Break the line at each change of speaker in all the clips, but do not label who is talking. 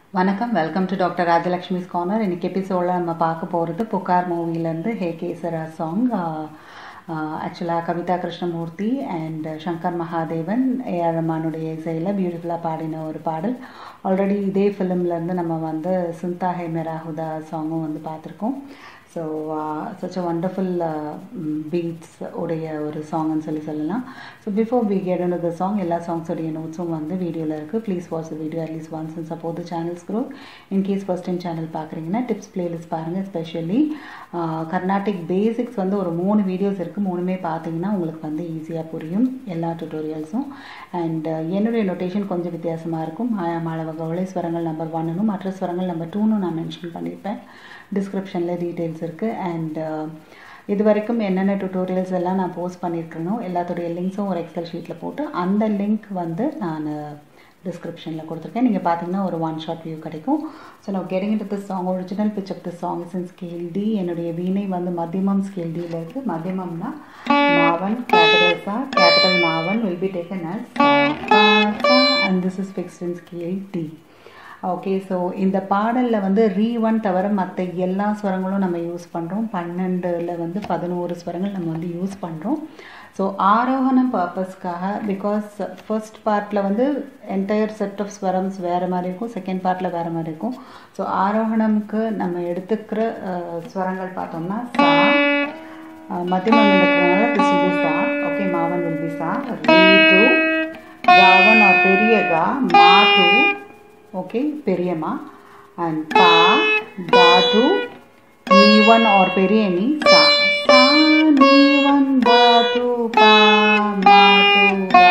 வணக்கம் welcome to doctor Rajalakshmi's corner இன்னைக்கு எபிசோடில் நம்ம பார்க்க போகிறது புகார் மூவிலேருந்து ஹே கேசரா சாங் ஆக்சுவலாக கவிதா கிருஷ்ணமூர்த்தி அண்ட் சங்கர் மகாதேவன் ஏஆர் ரமானுடைய இசையில் பியூட்டிஃபுல்லாக பாடின ஒரு பாடல் ஆல்ரெடி இதே ஃபிலிம்லேருந்து நம்ம வந்து சுந்தா ஹே மெரா ஹுதா சாங்கும் வந்து பார்த்துருக்கோம் so such a wonderful beats உடைய ஒரு சாங்னு சொல்லி சொல்லலாம் so before we get and the song எல்லா சாங்ஸோடைய நோட்ஸும் வந்து வீடியோவில் இருக்குது please watch the video at least once and support the channels grow in case first time channel பார்க்குறீங்கன்னா டிப்ஸ் பிளேலிஸ்ட் பாருங்கள் எஸ்பெஷலி கர்நாடிக் பேசிக்ஸ் வந்து ஒரு மூணு வீடியோஸ் இருக்குது மூணுமே பார்த்தீங்கன்னா உங்களுக்கு வந்து ஈஸியாக புரியும் எல்லா டுட்டோரியல்ஸும் அண்ட் என்னுடைய நொட்டேஷன் கொஞ்சம் வித்தியாசமாக இருக்கும் மாயா மாளவ கவலை ஸ்வரங்கள் நம்பர் ஒன்னும் மற்ற ஸ்வரங்கள் நம்பர் டூன்னு நான் மென்ஷன் பண்ணியிருப்பேன் டிஸ்கிரிப்ஷனில் டீட்டெயில்ஸ் இருக்குது அண்ட் இது வரைக்கும் என்னென்ன டுட்டோரியல்ஸ் எல்லாம் நான் போஸ்ட் பண்ணியிருக்கேனோ எல்லாத்துடைய லிங்க்ஸும் ஒரு எக்ஸல் ஷீட்டில் போட்டு அந்த லிங்க் வந்து நான் டிஸ்கிரிப்ஷனில் கொடுத்துருக்கேன் நீங்கள் பார்த்தீங்கன்னா ஒரு ஒன் ஷார்ட் வியூ கிடைக்கும் ஸோ நான் getting it the song original pitch of the song is in scale D என்னுடைய வீணை வந்து மத்தியமம் ஸ்கேல் டியில் இருக்குது மத்தியமம்னா மாவன் கேபிட்டல் சா கேபிட்டல் மாவன் will be taken as and this is fixed in scale D okay so இந்த பாடலில் வந்து ரீ ஒன் தவிர மற்ற எல்லா ஸ்வரங்களும் நம்ம யூஸ் பண்ணுறோம் பன்னெண்டில் வந்து பதினோரு ஸ்வரங்கள் நம்ம வந்து யூஸ் பண்ணுறோம் ஸோ ஆரோகணம் பர்பஸ்க்காக பிகாஸ் ஃபர்ஸ்ட் பார்ட்டில் வந்து என்டையர் செட் ஆஃப் ஸ்வரம்ஸ் வேறு மாதிரி இருக்கும் செகண்ட் பார்ட்டில் வேறு மாதிரி இருக்கும் ஸோ ஆரோகணம்க்கு நம்ம எடுத்துக்கிற ஸ்வரங்கள் பார்த்தோம்னா சா மத்தியமம் எடுக்கிறதுனால திஸ் வில் பி சா ஓகே மாவன் வில் பி சா ரீ டூ காவன் ஆர் பெரிய கா மா டூ ஓகே பெரியம்மா அண்ட் பா தா டு நீ ஒன் ஆர் பெரிய நீ சா சா நீ ஒன் தா டு பா மா டு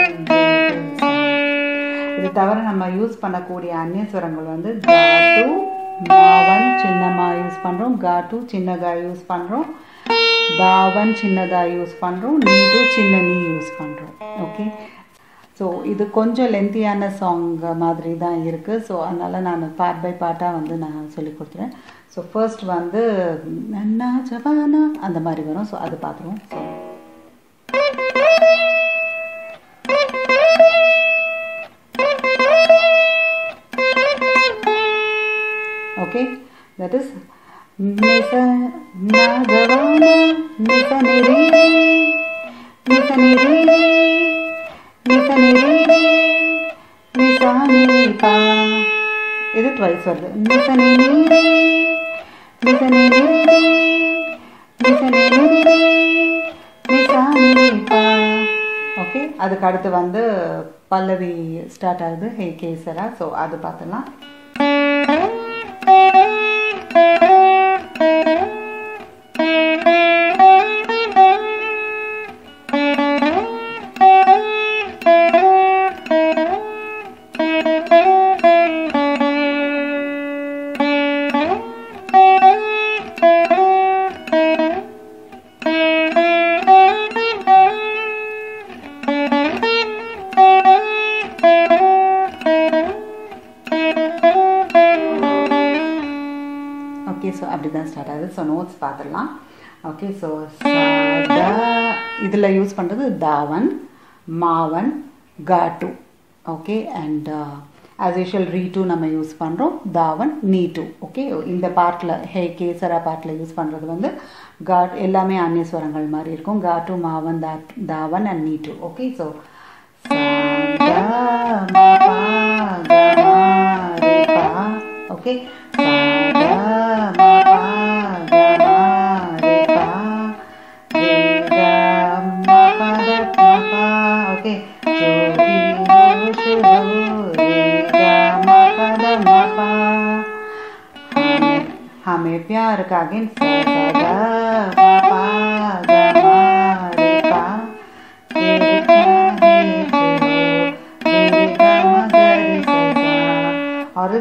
இது தவிர நம்ம யூஸ் பண்ணக்கூடிய அந்நிய ஸ்வரங்கள் வந்து கா டு மாவன் சின்னம்மா யூஸ் பண்ணுறோம் கா டு சின்னகா யூஸ் பண்ணுறோம் தாவன் சின்னதா யூஸ் பண்ணுறோம் நீ டு சின்ன நீ யூஸ் பண்ணுறோம் ஓகே ஸோ இது கொஞ்சம் லென்த்தியான சாங் மாதிரி தான் இருக்குது ஸோ அதனால் நான் பார்ட் பை பார்ட்டாக வந்து நான் சொல்லி கொடுத்துறேன் ஸோ ஃபர்ஸ்ட் வந்து நன்னா ஜவானா அந்த மாதிரி வரும் ஸோ அது பார்த்துருவோம் ஸோ ஓகே தட் இஸ் நிச நகவான நிச நெறி நிச நெறி இது ட்வைஸ் வருது நிசனி நீரி நிசனி நிரி நிசனி நிரி நிசானிப்பா ஓகே அதுக்கு அடுத்து வந்து பல்லவி ஸ்டார்ட் ஆகுது ஹே கேசரா ஸோ அது பார்த்துலாம் ஓகே ஸோ அப்படி தான் ஸ்டார்ட் ஆகுது ஸோ நோட்ஸ் பார்த்துடலாம் ஓகே ஸோ இதில் யூஸ் பண்ணுறது தாவன் மாவன் காட்டு ஓகே அண்ட் ஆஸ் யூஷுவல் ரீ டூ நம்ம யூஸ் பண்ணுறோம் தாவன் நீ டூ ஓகே இந்த பார்ட்டில் ஹே கேசரா பார்ட்டில் யூஸ் பண்ணுறது வந்து காட் எல்லாமே அந்நியஸ்வரங்கள் மாதிரி இருக்கும் காட்டு மாவன் தா தாவன் அண்ட் நீ two okay so okay okay हमें प्यार का गिन और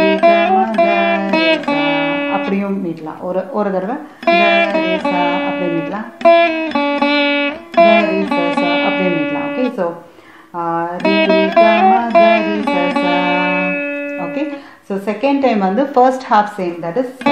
அப்படியும் மீட்டலாம் ஒரு ஒரு தடவை அப்படியே மீட்டலாம் அப்படியே மீட்டலாம் okay so okay so second time வந்து first half same that is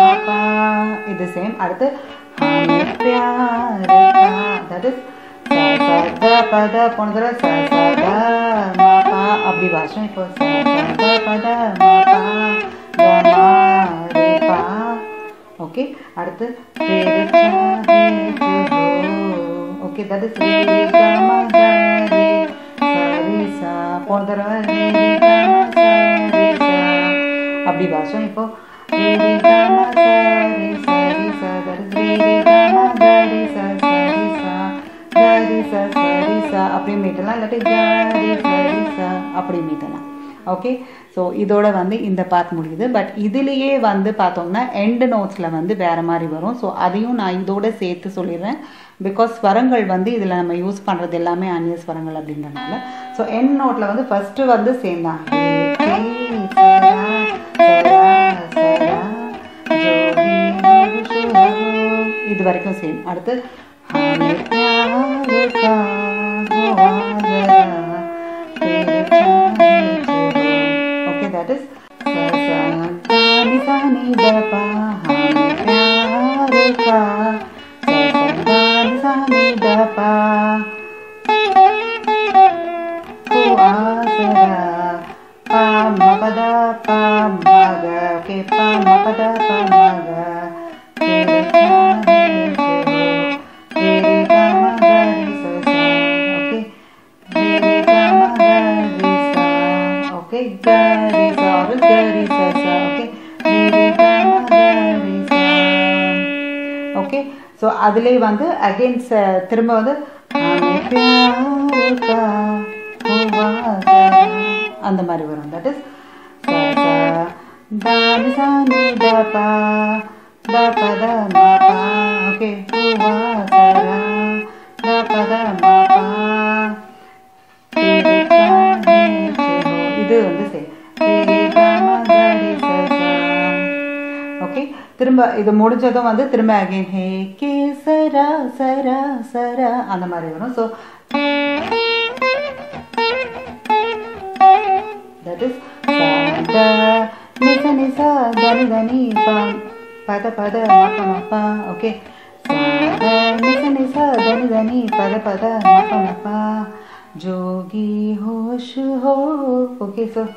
இது சேம் அடுத்து தட் இஸ் த ப த போன தடவை ச ச த ம ப அப்படி வாசம் இப்போ ச ச த ப த ம ப க ம ரே பா ஓகே அடுத்து ரே ரே ச ரே சு ஹோ ஓகே தட் இஸ் ரே ரே க ம க ரே ச ரே ச போன தடவை ரே ரே க ம ச ரே ச அப்படி வாசம் இப்போ ரே ரே க ம ச ரே ச ரே ச தட் இஸ் ரே ரே க ம க ரே ச ச ரே ச க ரே ச ச ரே ச அப்படி மீட்டலாம் இல்லாட்டி க ரே ச ரே ச அப்படி மீட்டலாம் ஓகே ஸோ இதோட வந்து இந்த பார்ட் முடியுது பட் இதுலேயே வந்து பார்த்தோம்னா எண்டு நோட்ஸில் வந்து வேறு மாதிரி வரும் ஸோ அதையும் நான் இதோட சேர்த்து சொல்லிடுறேன் பிகாஸ் ஸ்வரங்கள் வந்து இதில் நம்ம யூஸ் பண்ணுறது எல்லாமே அந்நிய ஸ்வரங்கள் அப்படின்றனால ஸோ எண்ட் நோட்டில் வந்து ஃபஸ்ட்டு வந்து சேம் தான் ரே, கே, சரா, சரா, சரா, ஜோதி, மகு, சுரகு. இது வரைக்கும் சேம் அடுத்து हमें प्यार का हुआ जरा तेरे चाहे चलो ओके दैट इज सा सा नी सा नी द पा हमें प्यार का सा सा नी सा नी द पा हुआ जरा पा म प द पा म ग ओके पा म प द पा म ग तेरे चाहे चलो रे रे ग म ग रे सा सा ओके रे रे ग म ग रे सा ओके ग रे सा और ग रे सा सा ओके रे रे ग म ग रे सा ஓகே ஸோ அதுலேயே வந்து அகெயின் திரும்ப வந்து हमें प्यार का हुआ जरा அந்த மாதிரி வரும் தட் இஸ் ಸ ಸ ದ ನಿ ಸ ನಿ ದ ಪ ದ ಪ ದ ಮ ಪ ಓಕೆ ಹುವಾ ಸರ ದ ಪ ದ ಮ ಪ तेरे चाहे चलो இது வந்து சரி तेरे ग म ग रे स सा ஓகே திரும்ப இது முடிஞ்சதும் வந்து திரும்ப அகைன் ஹே கே சரா சரா சரா அந்த மாதிரி வரும் so that is sa da ni sa ni sa da ni da ni pa pa da pa da ma pa ma pa okay sa da ni sa ni sa da ni da ni pa da pa da ma pa ma pa जोगी होश हो okay so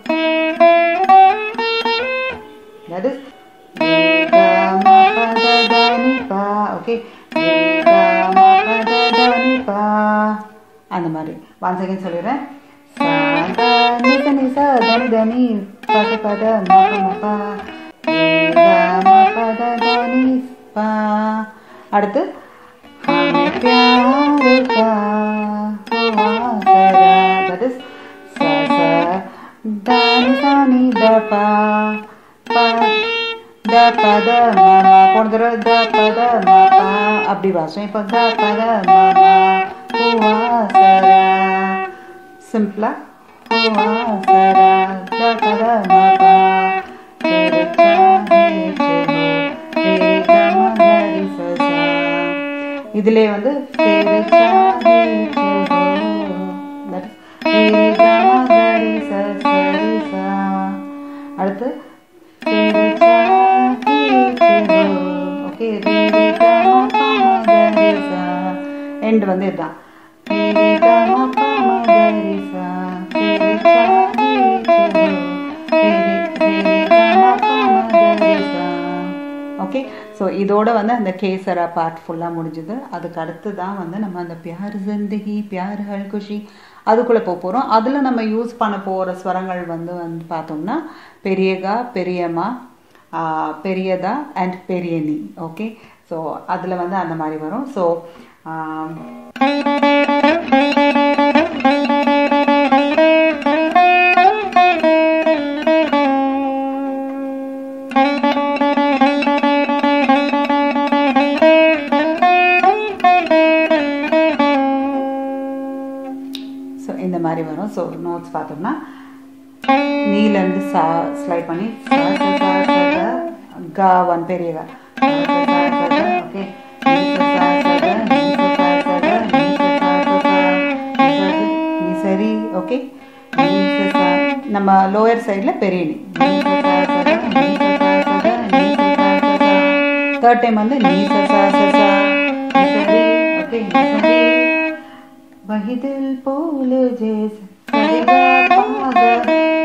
that is re ga ma pa da da ni pa okay re ga ma pa da da ni pa அந்த மாதிரி one second சொல்லிடுறேன் சா த நி ச நி ச த நி த நி ப த ப த ம ப ம ப ரே க ம ப த த நி ப அடுத்து हमें प्यार का हुआ जरा that is सा सा த நி ச நி த ப ப த ப த ம ம போன தடவை த ப த ம ப அப்படி வாசம் இப்போ த ப த ம ம हुआ जरा சிம்பிளா हुआ जरा द प द म प तेरे चाहे चलो रे ग म ग रे स सा இதிலே வந்து तेरे चाहे चलो that is रे ग म ग रे स स रे सा அடுத்து तेरे चाहे चलो ஓகே रे रे ग म प म ग रे सा எண்ட் வந்து இதுதான் रे रे ग म प म ग रे सा तेरे चाहे चलो रे रे रे रे ग म प म ग रे सा ஓகே ஸோ இதோட வந்து அந்த கேசரா பார்ட் ஃபுல்லாக முடிஞ்சுது அதுக்கு அடுத்து தான் வந்து நம்ம அந்த பியார் ஜிந்தகி பியார் ஹல் குஷி அதுக்குள்ளே போக போகிறோம் அதில் நம்ம யூஸ் பண்ண போகிற ஸ்வரங்கள் வந்து வந்து பார்த்தோம்னா பெரியகா பெரியம்மா ஆ, பெரியதா அண்ட் பெரியனி ஓகே ஸோ அதில் வந்து அந்த மாதிரி வரும் ஸோ ஸோ இந்த மாதிரி வரும் ஸோ நோட்ஸ் பார்த்தோம்னா நீலேருந்து சா ஸ்லைட் பண்ணி சா சா சா சா சா கா ஒன் பெரிய கா சா சா சா சா சா ஓகே நீ சா சா சா சா நீ சா சா சா சா நீ சா சா சா சா நீ சா நீ சரி ஓகே நீ சா சா நம்ம லோயர் சைடில் பெரிய நீ நீ சா சா சா சா நீ சா சா சா சா நீ சா சா சா சா தேர்ட் டைம் வந்து நீ சா சா சா சா நீ சரி ஓகே நீ சரி वही दिल फूल जैसे सरेगा पागल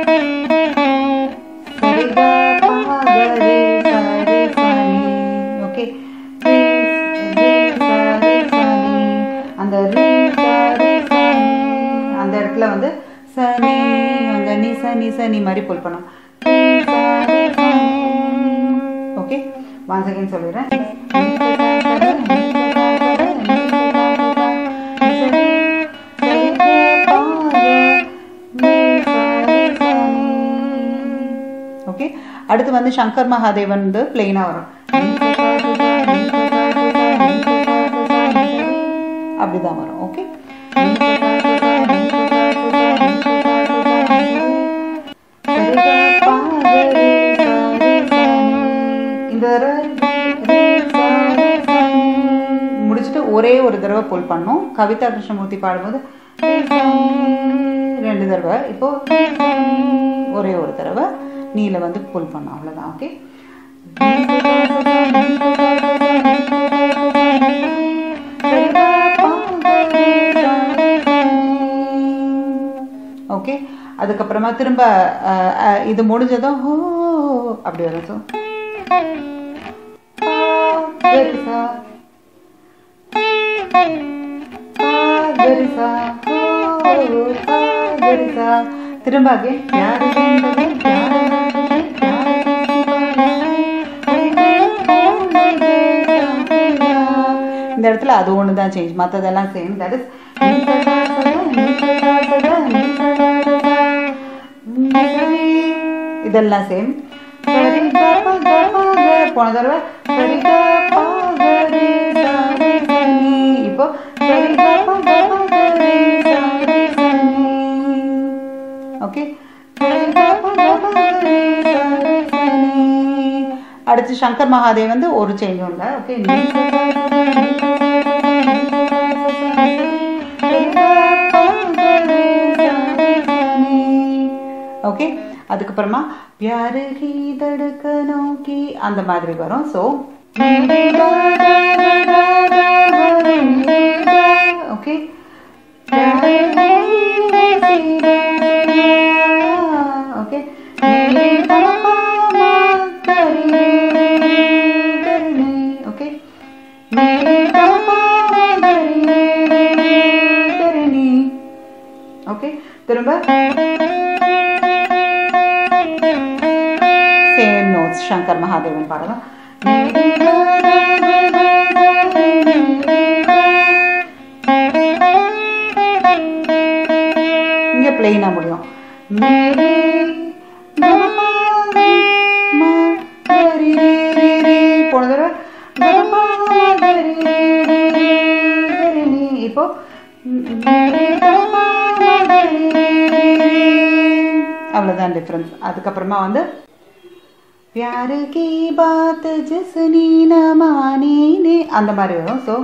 सरेगा पागल रे सारे सनी ஓகே ரே ரே சாரே சனி அந்த ரே சாரே சனி அந்த இடத்துல வந்து சனி அந்த நி சனி சனி மாதிரி புல் பண்ணும் ரே சாரே சனி ஓகே ஒன்ஸ் அகைன் சொல்லிடுறேன் ஓகே அடுத்து வந்து சங்கர் மகாதேவன் வந்து பிளெயினாக வரும் அப்படிதான் வரும் ஓகே இந்த முடிச்சுட்டு ஒரே ஒரு தடவை புல் பண்ணோம் கவிதா கிருஷ்ணமூர்த்தி பாடும்போது ரெண்டு தடவை இப்போ ஒரே ஒரு தடவை நீல வந்து புல் பண்ணோம் அவ்வளோதான் ஓகே ஓகே அதுக்கப்புறமா திரும்ப இது முடிஞ்சதும் ஹோ அப்படி வரும் ஸோ திரும்ப அகே யாரு இந்த இடத்துல அது ஒன்று தான் சேஞ்ச் மற்றதெல்லாம் சேம் தட் இஸ் இதெல்லாம் சேம் போன தடவை இப்போ ஓகே அடுத்து சங்கர் மகாதேவ் வந்து ஒரு சேஞ்சும் இல்லை ஓகே ஓகே அதுக்கப்புறமா பியாரு ஹி தடுக்கனோ கி அந்த மாதிரி வரும் so okay okay okay okay திரும்ப சேம் நோட்ஸ் சங்கர் மகாதேவன் பாடலாம் இங்க பிளெயினா முடியும் போன தடவை இப்போ அவ்வளோதான் டிஃப்ரென்ஸ் அதுக்கப்புறமா வந்து प्यार की बात जिसने न मानी ने அந்த மாதிரி வரும் ஸோ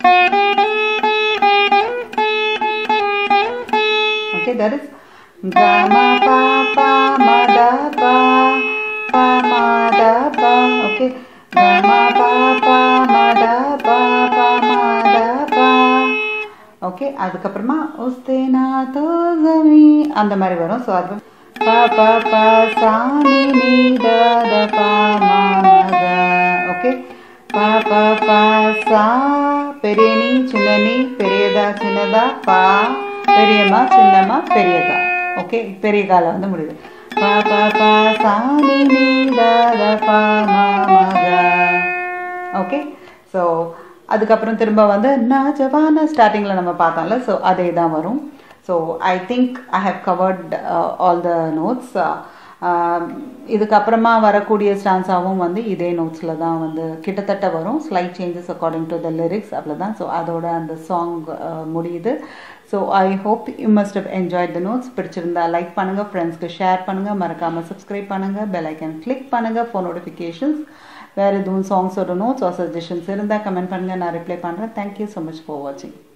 ஓகே தட் இஸ் க ம ப ப ம த ப ப ம த ப ஓகே க ம ப ப ம த ப ப ம த ப ஓகே அதுக்கப்புறமா உஸ்தே நா தோ ஜமீ அந்த மாதிரி வரும் ஸோ அது ப ப ப சா நி நி த த ப ம ம க ஓகே ப ப ப சா பெரிய நீ சின்ன நீ பெரியதா சின்னதா பா பெரியம்மா சின்னம்மா பெரியதா ஓகே பெரிய கால வந்து முடியுது ப ப ப சா நி நி த த ப ம ம க ஓகே ஸோ அதுக்கப்புறம் திரும்ப வந்து நான் ஜவான ஸ்டார்டிங்கில் நம்ம பார்த்தோம்ல ஸோ அதே தான் வரும் so I think I have covered all the notes இதுக்கப்புறமா வரக்கூடிய ஸ்டான்ஸாகவும் வந்து இதே நோட்ஸில் தான் வந்து கிட்டத்தட்ட வரும் slight changes according to the lyrics அவ்வளோதான் ஸோ அதோட அந்த சாங் முடியுது so I hope you must have enjoy the notes பிடிச்சிருந்தா லைக் பண்ணுங்கள் ஃப்ரெண்ட்ஸ்க்கு ஷேர் பண்ணுங்கள் மறக்காமல் சப்ஸ்கிரைப் பண்ணுங்கள் பெல் ஐக்கன் கிளிக் பண்ணுங்கள் ஃபோன் நோட்டிஃபிகேஷன்ஸ் வேறு எதுவும் சாங்ஸோட நோட்ஸ் ஆர் சஜஷன்ஸ் இருந்தால் கமெண்ட் பண்ணுங்கள் நான் ரிப்ளை பண்ணுறேன் தேங்க்யூ ஸோ மச் ஃபார் வாட்சிங்